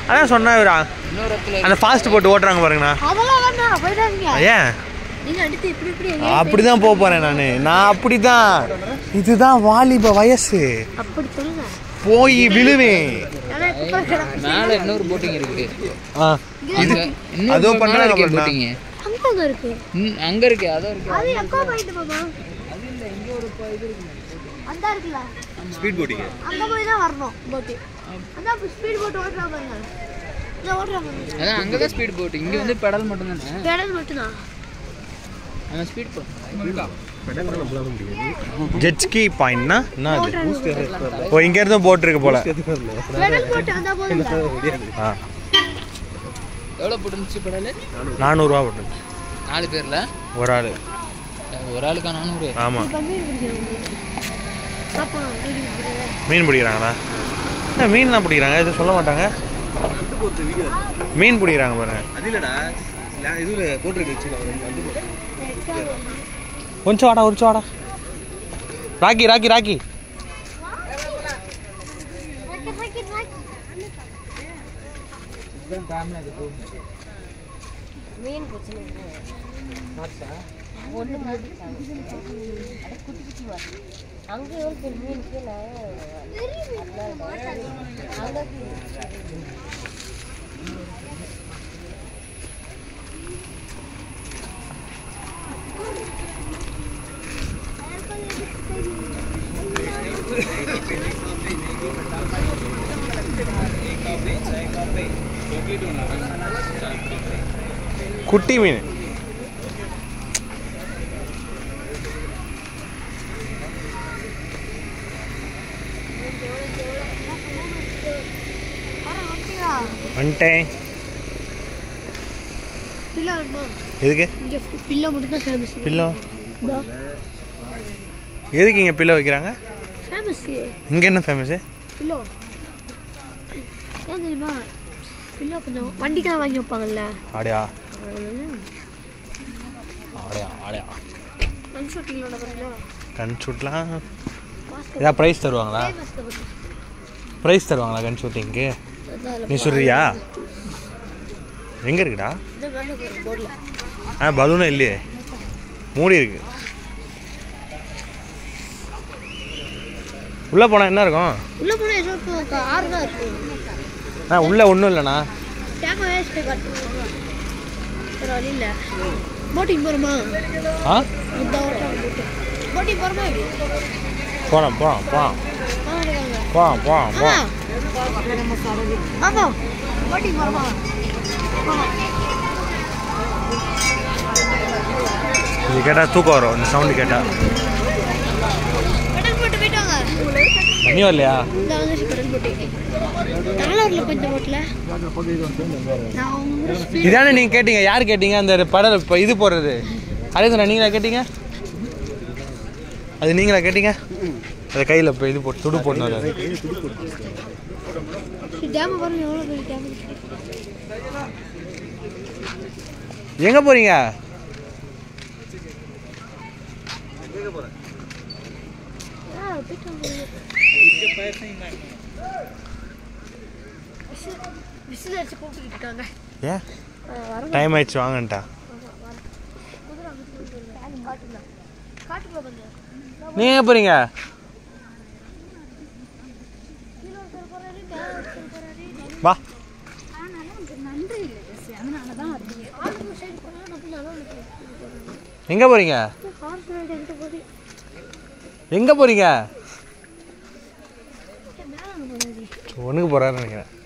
அதான் சொன்னா இவரா இன்னொரு இடத்துல அந்த ஃபாஸ்ட் போட்டு ஓட்டுறாங்க பாருங்கண்ணா அதெல்லாம் வேண்டாம் போயிடாதீங்க ஏன் நீங்க அடுத்து இப்படி இப்படி எங்கேயும் அப்படிதான் போக போறேன் நான் நான் அப்படிதான் இதுதான் வாலிப வயசு அப்படி சொல்லுங்க போய் விழுவேன் ஆனா இப்ப கிடக்கு மேல இன்னொரு போட்டிங் இருக்கு ஆ, இது அதோ இன்னும் பண்றாங்க மேல இருக்கே பாருண்ணா. போட்டிங் அங்க அங்க இருக்கு அங்க இருக்கு அதான் இருக்கு அது எக்கோ பாயிண்ட் மாமா அந்த இருக்குல்ல ஸ்பீட் போட்டிங்க அங்க போய் தான் வரணும் போட்டு அதான் ஸ்பீட் போட் ஓட்டுறா பாருங்க இந்த ஓட்டுறா பாருங்க அதான் அங்கதான் ஸ்பீட் போட்டு இங்க வந்து பெடல் மட்டும் தானே பெடல் மட்டும்தான் அவன் ஸ்பீட் போட்டு ஜெட்ஸ்கி பாயிண்ட்னா என்ன அது ஓ இங்க இருந்தும் போட் இருக்கு போல பெடல் போட்டு வந்தா போதும் ஆ எவ்வளவு போட்டுருந்துச்சு பெடல் நானூறுரூவா போட்டு நாலு பேர்ல ஒரு ஆள் ஒரு ஆளுக்கா நானூறு ஆமாம் இப்ப மீன் பிடிக்கிறோம் அப்போ மீன் பிடிக்கிறேன் மீன் பிடிக்கிறாங்களா என்ன மீன் தான் பிடிக்கிறாங்க எதுவும் சொல்ல மாட்டாங்க மீன் பிடிக்கிறாங்க பாருங்க கொஞ்சம் வாடா கொஞ்சம் வாடா ராக்கி ராக்கி ராக்கி மீன் பிரச்சனை அங்க எவ்வளவு பேர் மீன் கீழே அங்க குட்டி மீன் வந்துட்டேன் பில்லோ வேணுமா எதுக்கு இங்க பில்லோ மட்டும் தான் ஃபேமஸ் பில்லோ எதுக்கு இங்கே பில்லோ வைக்கிறாங்க ஃபேமஸ் இங்கே என்ன ஃபேமஸு பில்லோ ஏன் தெரியுமா பில்லோ கொஞ்சம் வண்டிக்கெல்லாம் வாங்கி வைப்பாங்கல்ல ஆடையா அதனால ஆடையா ஆடையா ஒன் ஷூட்டிங்களோட பில்லோ கன் ஷூட்லாம் ஏதாவது ப்ரைஸ் தருவாங்களா ப்ரைஸ் தருவாங்களா கன் ஷூட்டிங்க்கு நீ சொல்றியா எங்கே இருக்குடா இந்த மேலே ஒரு போர்டில் ஆ பலூனும் இல்லையே மூடி இருக்கு உள்ளே போனால் என்ன இருக்கும் உள்ளே போனால் ஏதோ இப்போ ஆறு தான் இருக்கு ஆ உள்ளே ஒன்றும் இல்லைண்ணா கேமரா வேஸ்ட் காட்டுங்க வேறு வழி இல்லை போட்டிங் போகிறோமா ஆ இந்த ஓட்டம் போட்டு போட்டிங் போகிறோமா இப்படி போகலாம் போகலாம் போகலாம் வாங்க போகலாம் போகலாம் போகலாம் ஆமா போட்டிங் போகிறோமா இது கேட்டால் தூக்கம் வரும் இந்த சவுண்டு கேட்டால் கடல் போட்டு போயிட்டு வாங்க தண்ணி வரலையா இந்த வந்து கடல் போட்டு நாலாவூரில் போய் இந்த போட்டில் நான் உங்க ஸ்பீட் இதானே நீங்கள் கேட்டீங்க யார் கேட்டீங்க அந்த படல் இப்போ இது போடுறது அதே தானே நீங்களா கேட்டீங்க அது நீங்களா கேட்டீங்க அதை கையில் இப்போ இது போட்டு துடு போட்டு வர்றாரு டேம் பாருங்க எவ்வளோ பெரிய டேம் எங்கே போகிறீங்க ஆ போயிட்டு வாங்க விசில் அடிச்சு கூப்பிட்டுக்கிட்டு இருக்காங்க ஏன் வர டைம் ஆயிடுச்சு வாங்கன்ட்டா காட்டுல காட்டுக்குள்ள கொஞ்சம் நீங்கள் எங்கே போகிறீங்க கீழே ஒருத்தர் போறாரு மேலே ஒருத்தர் போறாரு வா ஆளுக்கு சைடு போனா நம்ம நல்லா இருக்கு எங்கே போகிறீங்க ஹார்ஸ் ரைடு எங்கிட்ட போகுது எங்கே போகிறீங்க மேலே போகுது ஒன்றுக்கு போகிறாருன்னு நினைக்கிறேன்